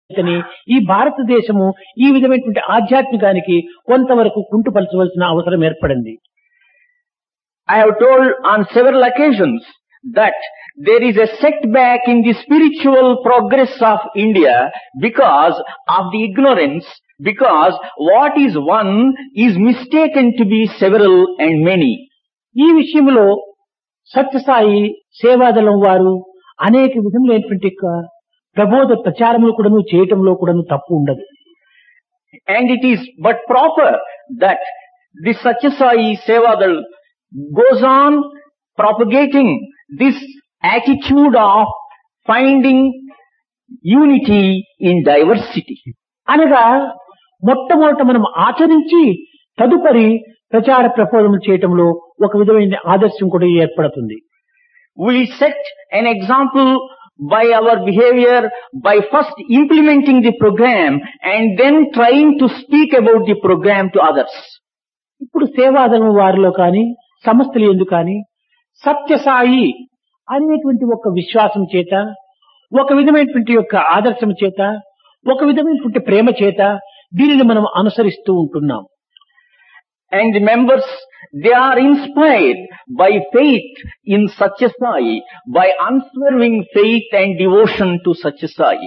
అందుకని ఈ భారతదేశము ఈ విధమైనటువంటి ఆధ్యాత్మికానికి కొంతవరకు కుంటుపరచవలసిన అవసరం ఏర్పడింది I have told on several occasions that there is a setback in the spiritual progress of India because of the ignorance, because what is one is mistaken to be several and many. ఈ విషయంలో సత్యసాయి సేవాదళం వారు అనేక విధములైనటువంటి యొక్క ప్రబోధ ప్రచారములు కూడాను చేయటంలో కూడాను తప్పు ఉండదు And it is but proper that the Satyasai Sevadal goes on propagating this attitude of finding unity in diversity. అనగా మొట్టమొదట మనం ఆచరించి తదుపరి ప్రచార ప్రబోధములు చేయటంలో ఒక విధమైన ఆదర్శం కూడా ఏర్పడుతుంది We set an example by our behavior by first implementing the program and then trying to speak about the program to others. ఇప్పుడు సేవాదళం వారిలో కానీ సంస్థలు ఎందుకు కానీ సత్యసాయి అనేటువంటి ఒక విశ్వాసం చేత ఒక విధమైనటువంటి యొక్క ఆదర్శం చేత ఒక విధమైనటువంటి ప్రేమ చేత దీనిని మనం అనుసరిస్తూ ఉంటున్నాం And the members, they are inspired by faith in Satyasai, by unswerving faith and devotion to Satyasai.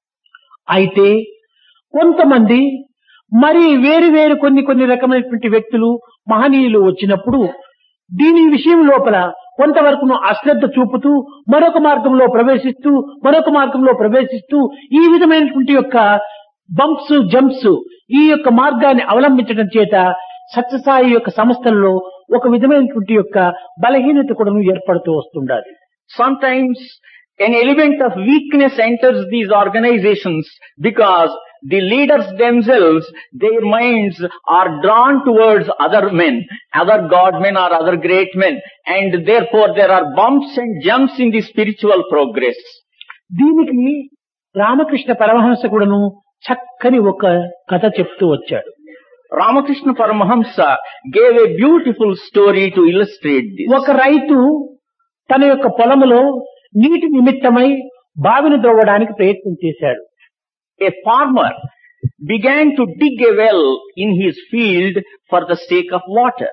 అయితే కొంతమంది మరి వేరు వేరు కొన్ని కొన్ని రకమైనటువంటి వ్యక్తులు మహనీయులు వచ్చినప్పుడు దీని విషయం లోపల కొంతవరకు అశ్రద్ధ చూపుతూ మరొక మార్గంలో ప్రవేశిస్తూ మరొక మార్గంలో ప్రవేశిస్తూ ఈ విధమైనటువంటి యొక్క బంప్స్ జంప్స్ ఈ యొక్క మార్గాన్ని అవలంబించడం చేత సత్యసాయి యొక్క సంస్థల్లో ఒక విధమైనటువంటి యొక్క బలహీనత కూడా ఏర్పడుతూ వస్తుండాలి Sometimes an element of weakness enters these organizations because the leaders themselves, their minds are drawn towards other men, other god men or other great men, and therefore there are bumps and jumps in the spiritual progress. దీనికి రామకృష్ణ పరమహంస కూడాను చక్కని ఒక కథ చెప్తూ వచ్చాడు Ramakrishna Paramahamsa gave a beautiful story to illustrate this. ఒక రైతు తన యొక్క పొలములో నీటి నిమిత్తమై బావిని త్రవ్వడానికి ప్రయత్నం చేశాడు A farmer began to dig a well in his field for the sake of water.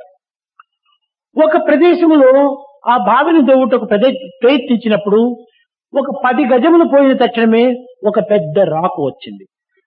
ఒక ప్రదేశములో ఆ బావిని దవ్వుటకు ప్రదే- ప్రయత్నించినప్పుడు ఒక పది గజములు పోయిన తక్షణమే ఒక పెద్ద రాకు వచ్చింది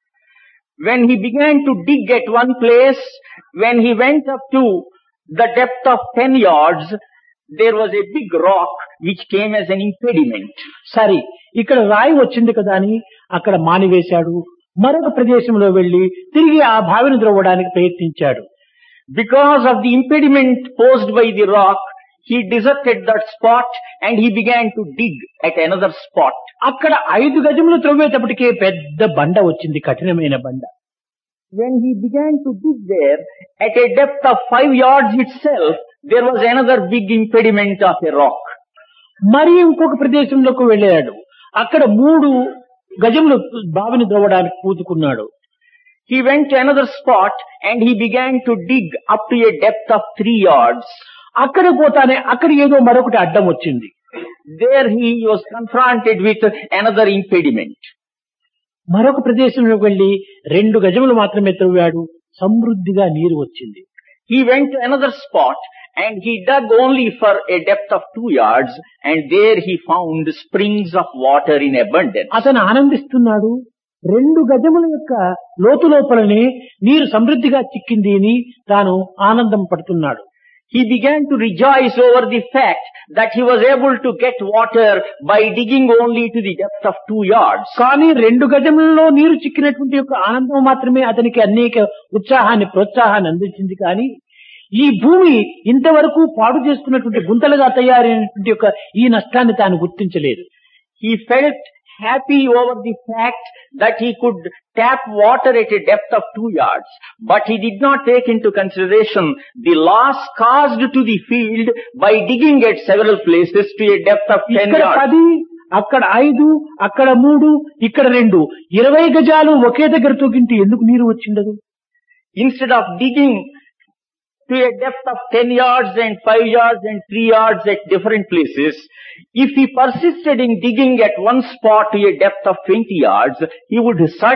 When he began to dig at one place, when he went up to the depth of 10 yards, there was a big rock which came as an impediment. సరే ఇక్కడ రాయి వచ్చింది కదా అని అక్కడ మానివేశాడు మరొక ప్రదేశంలో వెళ్లి తిరిగి ఆ బావిని ద్రవ్వడానికి ప్రయత్నించాడు Because of the impediment posed by the rock, he deserted that spot and he began to dig at another spot. అక్కడ ఐదు గజములు త్రవ్వేటప్పటికే పెద్ద బండ వచ్చింది కఠినమైన బండ When he began to dig there, at a depth of 5 yards itself, there was another big impediment of a rock. మరి ఇంకొక ప్రదేశంలోకి వెళ్ళాడు అక్కడ మూడు గజములు బావిని ద్రవ్వడానికి పూతుకున్నాడు He went to another spot and he began to dig up to a depth of 3 yards. అక్కడ పోతానే అక్కడ ఏదో మరొకటి అడ్డం వచ్చింది There he was confronted with another impediment. మరొక ప్రదేశంలోకి వెళ్లి రెండు గజములు మాత్రమే త్రవ్వాడు సమృద్ధిగా నీరు వచ్చింది He went to another spot and he dug only for a depth of 2 yards and there he found springs of water in abundance. అతను ఆనందిస్తున్నాడు రెండు గజముల యొక్క లోతు లోపలనే నీరు సమృద్ధిగా చిక్కింది అని తాను ఆనందం పడుతున్నాడు He began to rejoice over the fact that he was able to get water by digging only to the depth of 2 yards. కానీ రెండు గజములలో నీరు చిక్కినటువంటి యొక్క ఆనందం మాత్రమే అతనికి అనేక ఉత్సాహాన్ని ప్రోత్సాహాన్ని అందించింది కానీ ఈ భూమి ఇంతవరకు పాడు చేసుకున్నటువంటి గుంతలుగా తయారైనటువంటి యొక్క ఈ నష్టాన్ని తాను గుర్తించలేదు He felt happy over the fact that he could tap water at a depth of 2 yards, but he did not take into consideration the loss caused to the field by digging at several places to a depth of 10 ఇక్కడ yards. పది అక్కడ ఐదు అక్కడ మూడు ఇక్కడ రెండు ఇరవై గజాలు ఒకే దగ్గర తూగింటి ఎందుకు నీరు వచ్చిండదు Instead of digging to a depth of 10 yards and 5 yards and 3 yards at different places, if he persisted in digging at one spot to a depth of 20 yards, he would